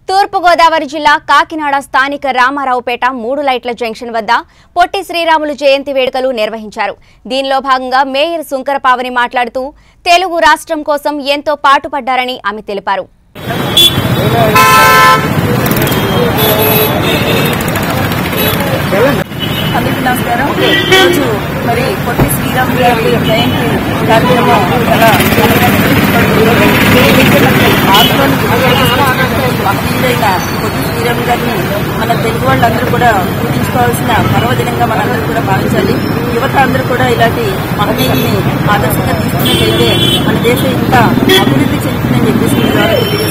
తూర్పుగోదావరి జిల్లా కాకినాడ స్థానిక రామారావుపేట మూడు లైట్ల జంక్షన్ వద్ద పొట్టి శ్రీరాములు జయంతి వేడుకలు నిర్వహించారు దీనిలో భాగంగా మేయర్ సుంకరపావని మాట్లాడుతూ తెలుగు రాష్ట్రం కోసం ఎంతో పాటుపడ్డారని ఆమె తెలిపారు అందరికీ నమస్కారం ఈరోజు మరి పొట్టి శ్రీరామ్ గారి జయంతి కార్యక్రమం చాలా మహనీయుడైన పొట్టి శ్రీరామ్ గారిని మన తెలుగు వాళ్ళందరూ కూడా పూజించుకోవాల్సిన పర్వదినంగా మనందరూ కూడా భావించాలి యువత అందరూ కూడా ఇలాంటి మహనీయుల్ని ఆదర్శంగా తీసుకున్నట్లయితే మన దేశం ఇంకా అభివృద్ధి చెందుతుందని చెప్పేసి మీ ద్వారా తెలియజేస్తున్నాను.